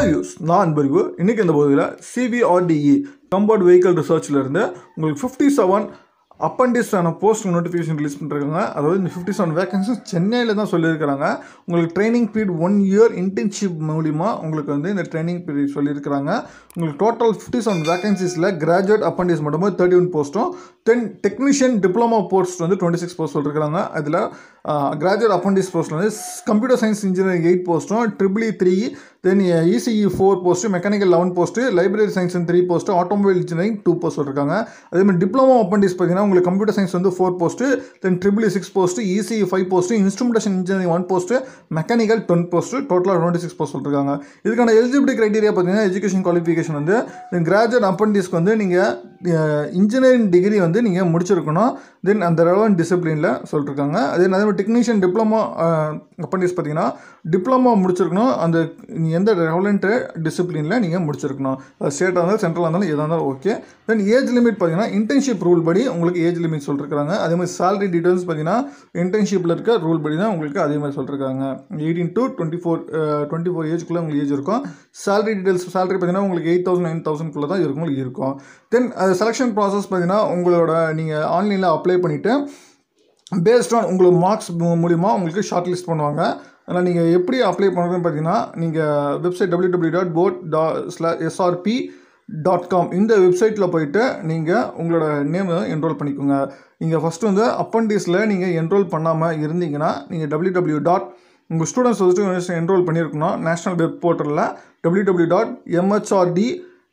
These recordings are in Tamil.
ஹலோ யூஸ் நான் அன்பறிவு இன்றைக்கி இந்த பகுதியில் சிபிஆர்டிஇ கம்பவுண்ட் வெஹிக்கல் ரிசர்ச்சில் இருந்து உங்களுக்கு ஃபிஃப்டி செவன் அப்பண்டிஸான போஸ்ட் நோட்டிஃபிகேஷன் ரிலீஸ் பண்ணிருக்காங்க அதாவது இந்த ஃபிஃப்டி செவன் வேகன்சிஸ் சென்னையில் தான் சொல்லியிருக்கிறாங்க உங்களுக்கு training period one year internship மூலிமா உங்களுக்கு வந்து இந்த ட்ரைனிங் பீரியட் சொல்லியிருக்கிறாங்க உங்களுக்கு டோட்டல் ஃபிஃப்டி செவன் வேகன்சிஸில் கிராஜுவேட் அப்பண்டிஸ் மட்டும் தேர்ட்டி ஒன் போஸ்ட்டும் தென் டெக்னீஷியன் டிப்ளமா போஸ்ட் வந்து டுவெண்ட்டி சிக்ஸ் போஸ்ட் சொல்லியிருக்காங்க அதில் கிராஜுவேட் அப்பண்டிஸ் போஸ்ட் வந்து கம்ப்யூட்டர் சயின்ஸ் இன்ஜினியரிங் எயிட் போஸ்ட்டும் triple three then ECE four post mechanical eleven post library science three post automobile engineering two post சொல்லியிருக்காங்க அதே மாதிரி டிப்ளமோ அப்பண்டிஸ் பார்த்தீங்கன்னா உங்களுக்கு கம்ப்யூட்டர் சயின்ஸ் வந்து four post then triple six post ECE five post instrumentation engineering one post mechanical ten post டோட்டலாக டுவெண்ட்டி சிக்ஸ் போஸ்ட் சொல்லியிருக்காங்க இதுக்கான எலிஜிபிலிட்டி கிரைட்டீரியா பார்த்தீங்கன்னா எஜுகேஷன் குவாலிஃபிகேஷன் வந்து கிராஜுவேட் அப்பண்டிஸ்க்கு வந்து நீங்கள் இன்ஜினியரிங் டிகிரி வந்து நீங்கள் முடிச்சிருக்கணும் தென் அந்த ரெலவெண்ட் டிசிப்ளினில் சொல்லியிருக்காங்க அதே அதே மாதிரி டெக்னீஷியன் டிப்ளமோ அப்பண்டிஸ் பார்த்தீங்கன்னா டிப்ளமோ முடிச்சிருக்கணும் அந்த நீ எந்த ரெவலண்ட்டு டிசிப்ளினில் நீங்கள் முடிச்சிருக்கணும் அது ஸ்டேட்டாக இருந்தாலும் சென்ட்ரலாக இருந்தாலும் எதாக இருந்தாலும் ஓகே தென் ஏஜ் லிமிட் பார்த்தீங்கன்னா இன்டர்ன்ஷிப் ரூல் படி உங்களுக்கு ஏஜ் லிமிட் சொல்லிருக்காங்க அதே மாதிரி சேலரி டீட்டெயில்ஸ் பார்த்தீங்கன்னா இன்டர்ன்ஷிப்பில் இருக்க ரூல் படி தான் உங்களுக்கு அதே மாதிரி சொல்லிருக்காங்க eighteen to twenty four twenty four ஏஜ்க்குள்ளே உங்களுக்கு ஏஜ் இருக்கும் சேலரி டீட்டெயில்ஸ் சேலரி பார்த்தீங்கன்னா உங்களுக்கு எயிட் தௌசண்ட் நைன் தௌசண்ட்குள்ளே தான் இருக்கும் உங்களுக்கு இருக்கும் தென் அது செலெக்ஷன் ப்ராசஸ் பார்த்தீங்கன்னா உங்களோட நீங்கள் ஆன்லைனில் அப்ளை பண்ணிவிட்டு பேஸ்ட் ஆன் உங்களுக்கு மார்க்ஸ் மூலிமா உங்களுக்கு ஷார்ட் லிஸ்ட் பண்ணுவாங்க அதனால் நீங்கள் எப்படி அப்ளை பண்ணுறதுன்னு பார்த்தீங்கன்னா நீங்கள் வெப்சைட் டபிள்யூ டபிள்யூ டாட் போட் டா ஸ்லா எஸ்ஆர்பி டாட் காம் இந்த வெப்சைட்டில் போயிட்டு நீங்கள் உங்களோட நேம் என்ரோல் பண்ணிக்கோங்க நீங்கள் ஃபஸ்ட்டு வந்து அப்பண்டிஸில் நீங்கள் என்ரோல் பண்ணாமல் இருந்தீங்கன்னா நீங்கள் டபிள்யூ டபிள்யூ டாட் உங்கள் ஸ்டூடெண்ட்ஸ் ஃபஸ்ட்டு என்ரோல் பண்ணியிருக்கணும் நேஷனல் வெப் போர்ட்டலில் W W dot MHRD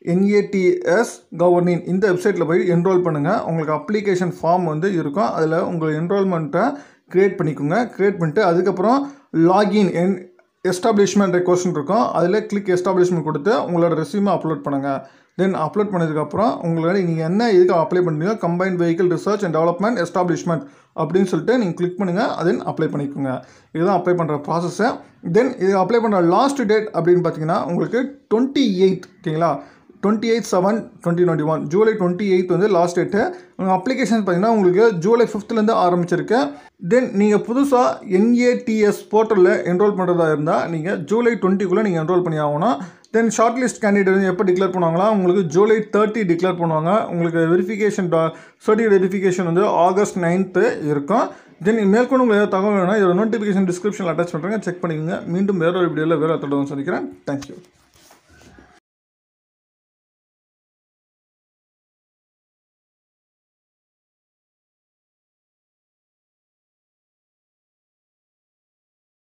NATS governing இந்த வெப்சைட்டில் போய் என்ரோல் பண்ணுங்கள் உங்களுக்கு அப்ளிகேஷன் ஃபார்ம் வந்து இருக்கும் அதில் உங்கள் என்ரோல்மெண்ட்டை க்ரியேட் பண்ணிக்கோங்க க்ரியேட் பண்ணிட்டு அதுக்கப்புறம் லாகின் என் எஸ்டாப்ளிஷ்மெண்ட் கொஸ்டின் இருக்கும் அதில் கிளிக் எஸ்டாப்ளிஷ்மெண்ட் கொடுத்து உங்களோட ரெசியூமை அப்லோட் பண்ணுங்கள் தென் அப்லோட் பண்ணதுக்கப்புறம் உங்களோட நீங்கள் என்ன இதுக்கு அப்ளை பண்ணுறீங்க combine vehicle research and development establishment அப்படின்னு சொல்லிட்டு நீங்கள் கிளிக் பண்ணுங்கள் தென் அப்ளை பண்ணிக்கோங்க இதுதான் அப்ளை பண்ணுற ப்ராசஸ்ஸு தென் இது அப்ளை பண்ணுற லாஸ்ட் டேட் அப்படின்னு பார்த்தீங்கன்னா உங்களுக்கு டுவெண்ட்டி எயிட் ஓகேங்களா twenty eight seven twenty twenty one July twenty eight வந்து லாஸ்ட் டேட்டு உங்கள் அப்ளிகேஷன் பார்த்தீங்கன்னா உங்களுக்கு ஜூலை ஃபிஃப்த்லேருந்து ஆரம்பிச்சிருக்கு தென் நீங்கள் புதுசாக என்ஏடிஎஸ் போர்ட்டலில் என்ரோல் பண்ணுறதா இருந்தால் நீங்கள் ஜூலை டுவெண்ட்டிக்குள்ளே நீங்கள் என்ரோல் பண்ணி ஆகணும் தென் ஷார்ட் லிஸ்ட் கேண்டிடேட் வந்து எப்போ டிக்ளேர் பண்ணுவாங்களா உங்களுக்கு ஜூலை தேர்ட்டி டிக்ளேர் பண்ணுவாங்க உங்களுக்கு வெரிஃபிகேஷன் சர்டிஃபிகேட் வெரிஃபிகேஷன் வந்து ஆகஸ்ட் நைன்த்து இருக்கும் தென் மேற்கொண்டு உங்களுக்கு ஏதாவது தகவல் வேணும்னா இதோட நோட்டிஃபிகேஷன் டிஸ்கிரிப்ஷனில் அட்டாச் பண்ணுறேங்க செக் பண்ணிக்கோங்க மீண்டும் வேற ஒரு வீடியோவில் வேறு தொடர்ந்து சந்திக்கிறேன் தேங்க்யூ